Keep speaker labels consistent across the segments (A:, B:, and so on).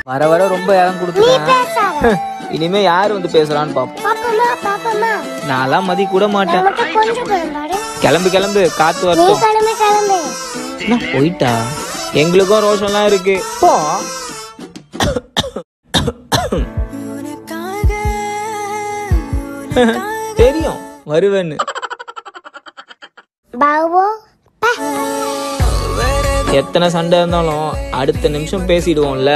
A: வர வர ரொம்ப இடம்
B: நீ
A: கொடுத்துட்டேன்
B: பேசாத
A: இனிமே யார் வந்து பேசுறான்னு பாப்போம்
B: பாப்பமா பாப்பமா
A: நான்லாம் மதி கூட மாட்டேன்
B: நான் மட்டும் கொஞ்சம் குழம்பாடு
A: கிளம்பு கிளம்பு காத்து
B: நீ
A: வரட்டும்
B: கிளம்பி கிளம்பு
A: என்ன போயிட்டா எங்களுக்கும் ரோஷம்லாம் இருக்கு போ தெரியும் வருவேன்னு
B: பாபு பா.
A: எத்தனை சண்டை இருந்தாலும் அடுத்த நிமிஷம் பேசிடுவோம்ல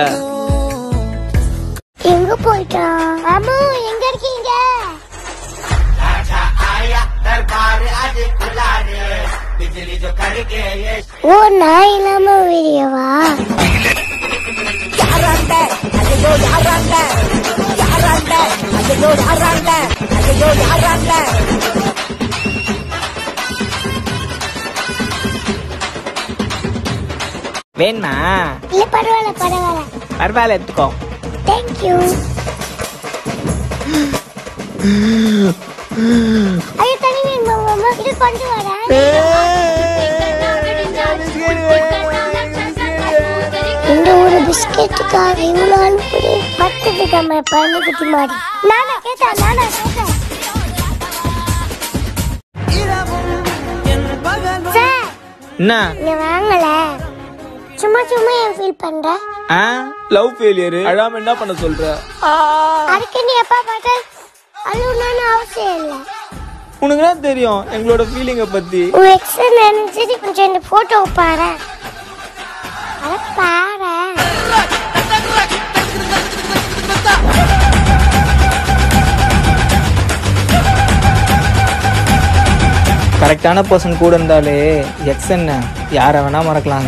B: எங்க போயிட்டான் அம்மு எங்க இருக்கீங்க ஓ நான் இல்லாம வீடியோவா
A: வேணா
B: இல்ல பரவாயில்ல பரவாயில்ல
A: பரவாயில்ல எடுத்துக்கோ
B: தேங்க்யூ ஐயோ தனி மீன் மாமா இது கொண்டு வரேன் இந்த ஒரு பிஸ்கெட்டுக்காக இவ்வளோ அனுப்புது பக்கத்து கம்ம பண்ணி குட்டி மாடி நானா கேட்டா நானா கேட்டேன் சார்
A: என்ன
B: நீங்க வாங்கல சும்மா சும்மா ஏன் ஃபீல் பண்ற
A: ஆ லவ் ஃபெயிலியர் அழாம என்ன பண்ண சொல்ற
B: அதுக்கு நீ எப்ப பார்த்தா அழுவணும்னு அவசியம் இல்லை
A: உனக்கு என்ன தெரியும் எங்களோட ஃபீலிங்க பத்தி
B: உன் எக்ஸ் நினைச்சிட்டு கொஞ்சம் இந்த போட்டோ பாரு அத பாரு
A: கரெக்டான பர்சன் கூட இருந்தாலே எக்ஸ் என்ன யாரை வேணா மறக்கலாங்க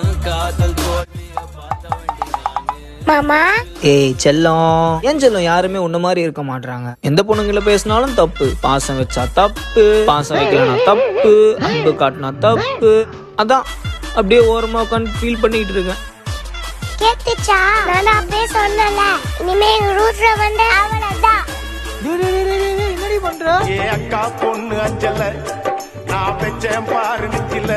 B: மாமா
A: ஏய் செல்லம் ஏன் செல்லம் யாருமே உன்ன மாதிரி இருக்க மாட்றாங்க எந்த பொண்ணுங்கள பேசினாலும் தப்பு பாசம் வச்சா தப்பு பாசம் வைக்கலனா தப்பு அன்பு காட்டினா தப்பு அதான் அப்படியே ஓரமா உட்காந்து ஃபீல் பண்ணிட்டு இருக்கேன்
B: கேட்டுச்சா நான் அப்படியே சொன்னல இனிமே எங்க ரூட்ல வந்து அவ்வளவுதான்
A: என்னடி பண்ற
C: ஏ அக்கா பொண்ணு அஞ்சல நான் வச்சேன் பாரு நிச்சில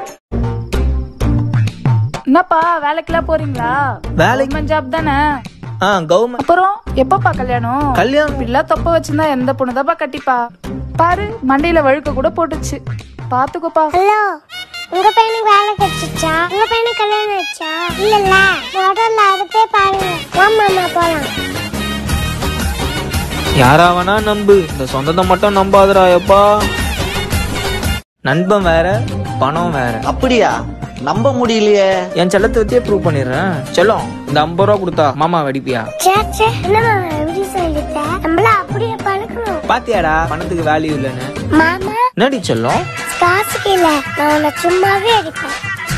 D: என்னப்பா வேலைக்கெல்லாம் போறீங்களா
A: வேலைக்கு
D: கவர்மெண்ட் ஜாப் தானே
A: ஆ கவர்மெண்ட்
D: அப்புறம் எப்பப்பா கல்யாணம்
A: கல்யாணம்
D: இப்படிலாம் தொப்ப வச்சிருந்தா எந்த பொண்ணுதாப்பா கட்டிப்பா பாரு மண்டையில வழுக்க கூட போட்டுச்சு பாத்துக்கோப்பா
B: ஹலோ உங்க பையனுக்கு வேலை கிடைச்சிச்சா உங்க பையனுக்கு கல்யாணம் ஆச்சா இல்லல்ல முதல்ல அதை போய் பாருங்க வாமா அம்மா போலாம்
A: யாராவனா நம்பு இந்த சொந்தத்தை மட்டும் நம்பாதடா எப்பா நண்பன் வேற பணம் வேற
E: அப்படியா நம்ப முடியலையே
A: என் செல்லத்தை வச்சே ப்ரூவ் பண்ணிடுறேன் செல்லம் இந்த ஐம்பது ரூபா கொடுத்தா மாமா வெடிப்பியா
B: சே சே என்னம்மா எப்படி சொல்லிட்ட நம்மள அப்படியே பழக்கணும்
A: பாத்தியாடா பணத்துக்கு வேல்யூ இல்லைன்னு
B: மாமா
A: என்னடி செல்லம்
B: காசுக்கு இல்ல நான் உன்னை சும்மாவே அடிப்பேன்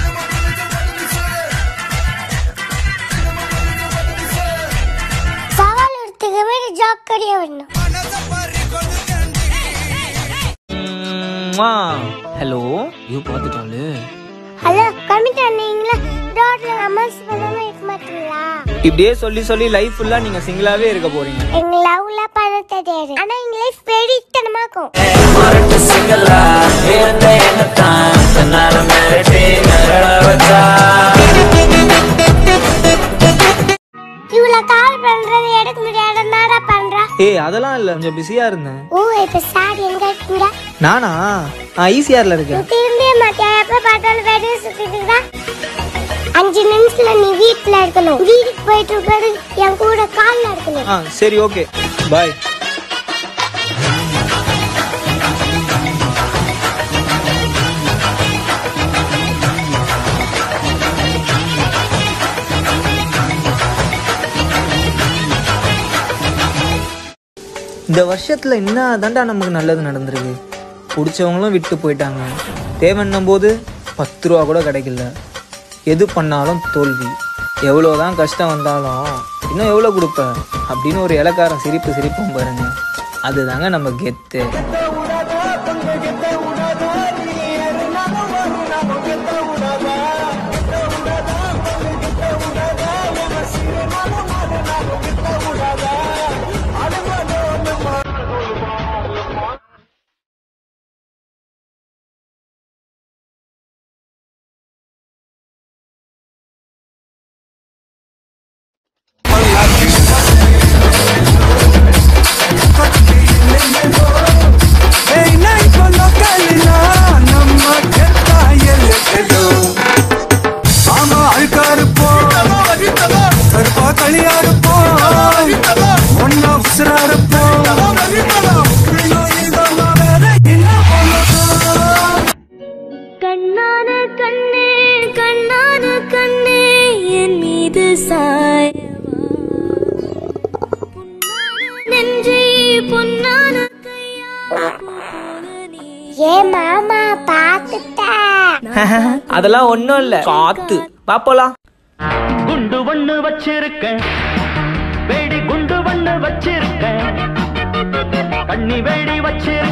B: சவால் எடுத்துக்க மாதிரி ஜாக்கடியா வரணும்
A: ஹலோ ஐயோ பார்த்துட்டாளு
B: ஹலோ கமிட்டா நீங்களா ரோட்ல ரொமான்ஸ் பண்ணாம இருக்க மாட்டீங்களா
A: இப்படியே சொல்லி சொல்லி லைஃப் ஃபுல்லா நீங்க சிங்கிளாவே இருக்க போறீங்க
B: எங்க லவ்ல பண்ண தெரியாது ஆனா எங்க லைஃப் வெறித்தனமா இருக்கும் இவ்வளவு கால் பண்றது எடுக்க முடியாத நாடா பண்றா
A: ஏய் அதெல்லாம் இல்ல கொஞ்சம் பிஸியா இருந்தேன்
B: ஓ இப்ப சார் எங்க இருக்கீங்க
A: நானா நான் ஈசிஆர்ல இருக்கேன்
B: திரும்பவே மாட்டியா எப்ப பார்த்தாலும் வெளியே சுத்திட்டு இருக்கா? அஞ்சு நிமிஷத்துல நீ வீட்டுல இருக்கணும் வீட்டுக்கு போயிட்டு இருப்பது என் கூட கால்ல இருக்கணும்
A: ஆ சரி ஓகே பாய் இந்த வருஷத்துல என்ன தாண்டா நமக்கு நல்லது நடந்திருக்கு பிடிச்சவங்களும் விட்டு போயிட்டாங்க தேவைன்னும் போது பத்து ரூபா கூட கிடைக்கல எது பண்ணாலும் தோல்வி எவ்வளோதான் கஷ்டம் வந்தாலும் இன்னும் எவ்வளோ கொடுப்ப அப்படின்னு ஒரு இலக்காரன் சிரிப்பு சிரிப்பும் பாருங்க அதுதாங்க நம்ம கெத்து
B: நெஞ்சை பொன்னான ஏ மாமா பாத்துட்டேன்
A: அதெல்லாம் ஒன்றும் இல்லை காத்து பாப்போலாம்
F: குண்டு ஒண்ணு வச்சிருக்கேன் வெடி குண்டு ஒண்ணு வச்சிருக்கேன் கண்ணி வெடி வச்சிருக்கேன்